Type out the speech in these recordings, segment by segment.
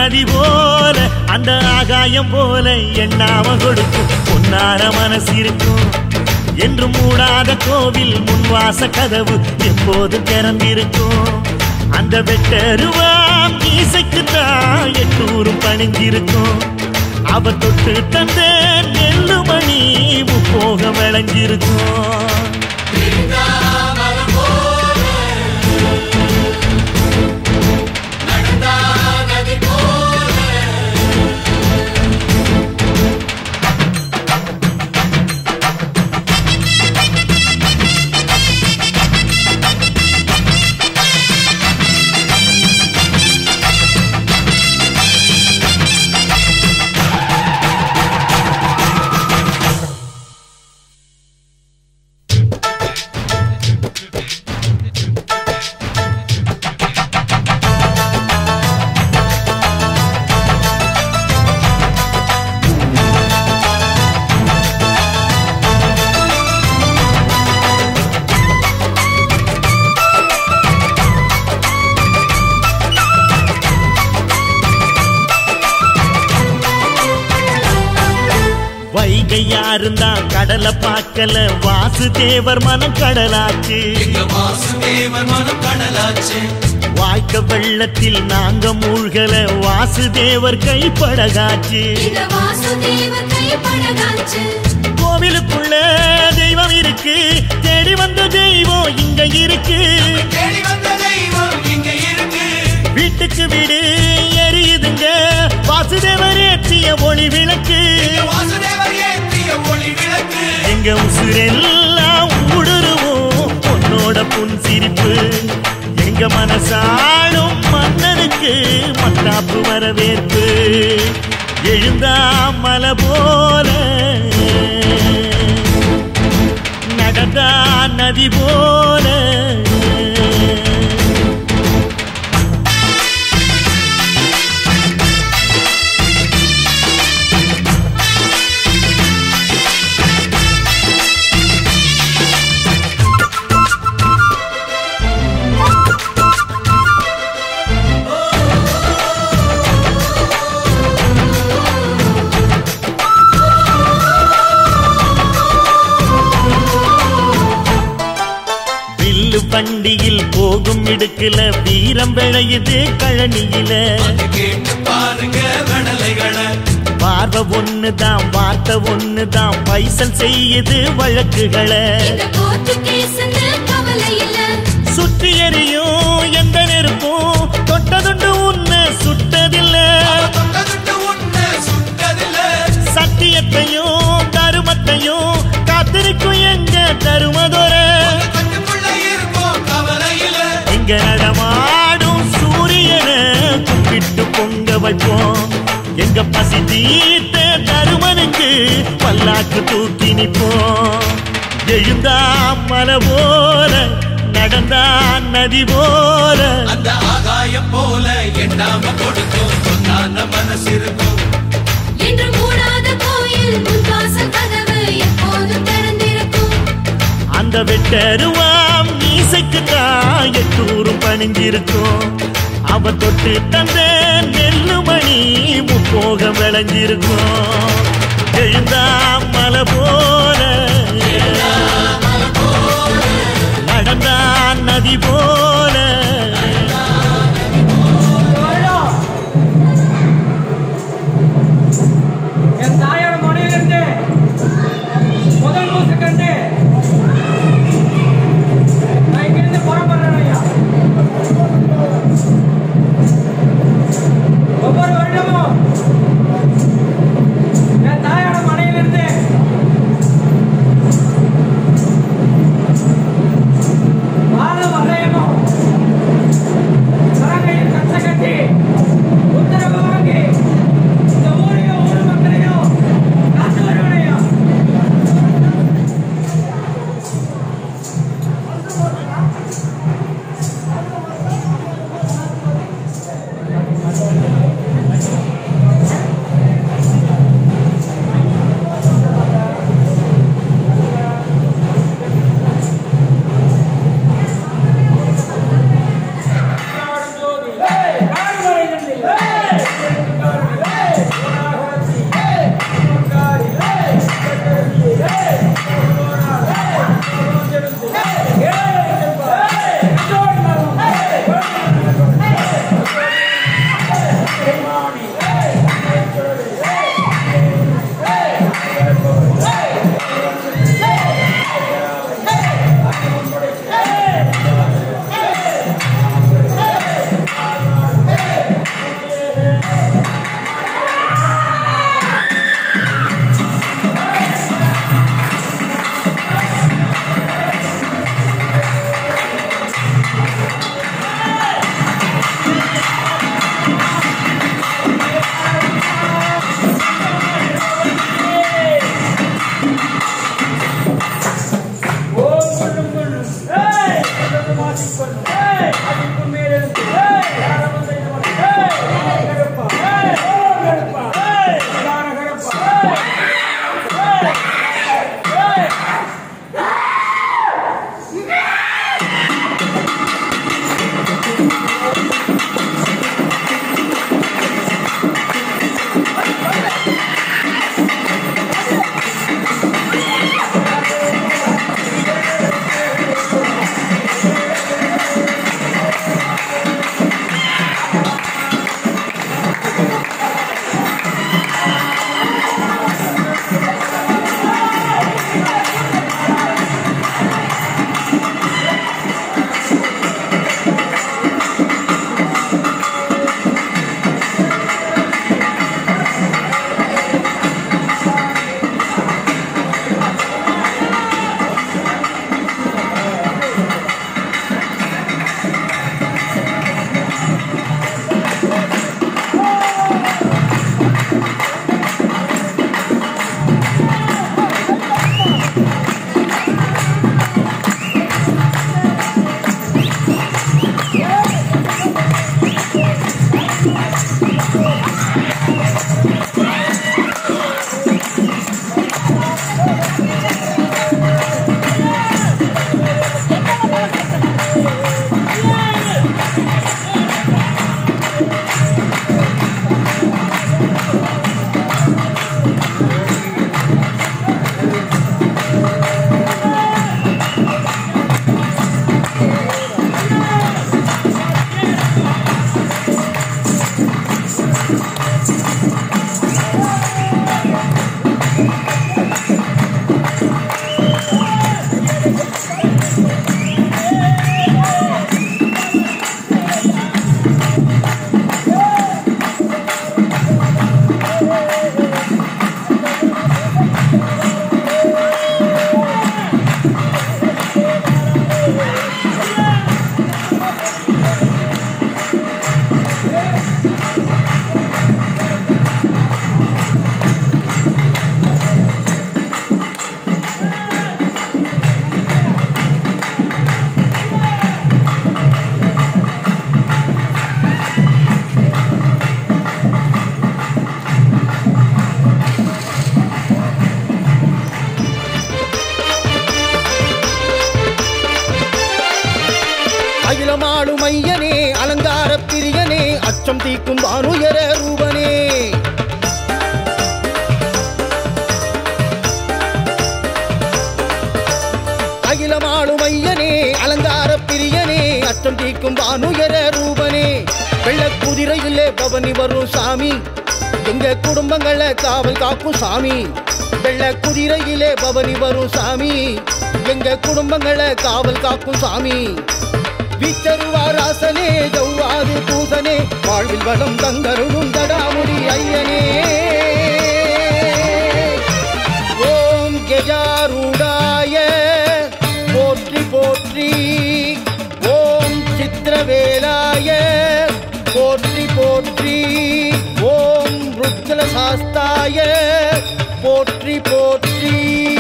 நதி போல அந்த ஆகாயம் போல எண்ணாம கொடுக்கும் பொன்னார மனசு இருக்கும் என்று மூடாத கோவில் முன்வாச கதவு எப்போது திறந்திருக்கும் அந்த வெட்டருவாம் மீசைக்கு தான் எட்டூரும் பணிஞ்சிருக்கும் அவ தொட்டு தந்த நெல்லு மணி முப்போக விளைஞ்சிருக்கும் வைகை யாருந்தான் கடலை பார்க்கல வாசுதேவர் மனம் கடலாச்சு எங்க வாசுதேவன் மனம் கடலாச்சு வாய்க்க வெள்ளத்தில் நாங்க மூழ்கல வாசுதேவர் கைப்படகாச்சு இந்த வாசுதேவர் கைப்படகாச்சு கோவிலுக்குள்ள தெய்வம் இருக்கு தேடி வந்த தெய்வம் இங்க இருக்கு தேடி வந்த தெய்வம் இங்க இருக்கு வீட்டுக்கு வீடு எரியுதுங்க வாசுதேவர் ஏற்றிய ஒளி விளக்கு வாசுதேவர் ஏற்றிய ஒளி விளக்கு எங்க உசுரெல்லாம் ஊடுருவோம் பொன்னோட புன் சிரிப்பு எங்க மனசாளும் மன்னனுக்கு மத்தாப்பு வரவேற்பு எழுந்தா மலை போல நடந்தா நதி போல வில்லு வண்டியில் போகும் இடுக்குல வீரம் விளையுது கழனியில அது கேட்டு பாருங்க கடலைகளை பார்வை ஒண்ணுதான் வார்த்தை ஒண்ணுதான் பைசல் செய்யுது வழக்குகளை இந்த கோர்ட்டு கேஸ்ன்னு கவலை இல்ல சுற்றி எறியும் எந்த நெருப்பும் தொட்டதுண்டு உன்னை சுட்டதில்ல தொட்டதுட்டு உன்னை சுட்டதில்ல சத்தியத்தையும் தருமத்தையும் காத்திருக்கும் எங்க தருமதொர கட்டுக்குள்ள இருப்போம் கவலையில இங்க நடமாடும் சூரியனை கும்பிட்டு பொங்க வைப்போம் எங்க பசி தீர்த்த தருமனுக்கு பல்லாக்கு தூக்கி நிப்போம் எழுந்தா மலை போல நடந்தா நதி போல அந்த ஆகாயம் போல எண்ணாம கொடுக்கும் பொன்னான மனசு இருக்கும் என்று மூடாத கோயில் முன்வாசல் கதவு எப்போதும் திறந்திருக்கும் அந்த வெட்டருவாம் மீசைக்கு தான் எட்டூரும் பணிஞ்சிருக்கும் அவ தொட்டு தந்த நெல்லு மணி முப்போகம் விளைஞ்சிருக்கும் எழுந்தா மலை போல நடந்தா நதி போல என் தாயோட மனையிலிருந்து முதல் மூசு கண்டு நான் இங்கிருந்து புறப்படுறேன் ஐயா ஒவ்வொரு வருடமும் என் தாயோட மனையிலிருந்து அகிலமாளும் ஐயனே அலங்கார பிரியனே அச்சம் தீக்கும் வானுயர ரூபனே அகிலமாளும் ஐயனே அலங்கார பிரியனே அச்சம் தீக்கும் வானுயர ரூபனே வெள்ள குதிரையிலே பவனி வரும் சாமி எங்க குடும்பங்களை காவல் காக்கும் சாமி வெள்ள குதிரையிலே பவனி வரும் சாமி எங்க குடும்பங்களை காவல் காக்கும் சாமி வீச்சருவாராசனே ஜவ்வாது பூசனே வாழ்வில் வளம் தங்கருடும் தடாமுடி ஐயனே ஓம் கெஜாரூடாய போற்றி போற்றி ஓம் சித்திரவேலாய போற்றி போற்றி ஓம் ருத்ர சாஸ்தாய போற்றி போற்றி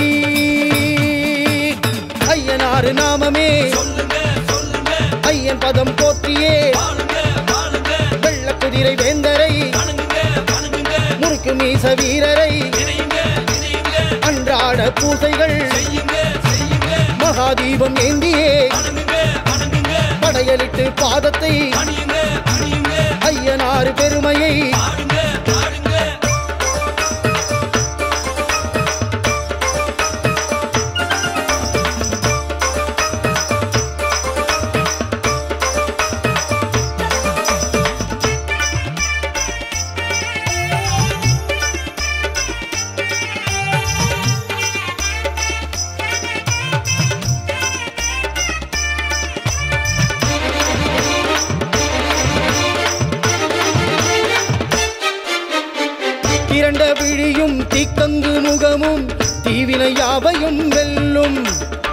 ஐயனாறு நாமமே சொல்லுங்க சொல்லுங்க ஐயன் பதம் போற்றியே வாழுங்க வாழுங்க வெள்ள குதிரை வேந்தரை வணங்குங்க வணங்குங்க முறுக்கு மீச வீரரை நினையுங்க நினையுங்க அன்றாட பூசைகள் செய்யுங்க செய்யுங்க மகாதீபம் ஏந்தியே வணங்குங்க வணங்குங்க படையலிட்டு பாதத்தை பணியுங்க பணியுங்க ஐயனாறு பெருமையை பாடுங்க பாடுங்க திரண்ட விழியும் தீக்கங்கு முகமும் தீவினை யாவையும் வெல்லும்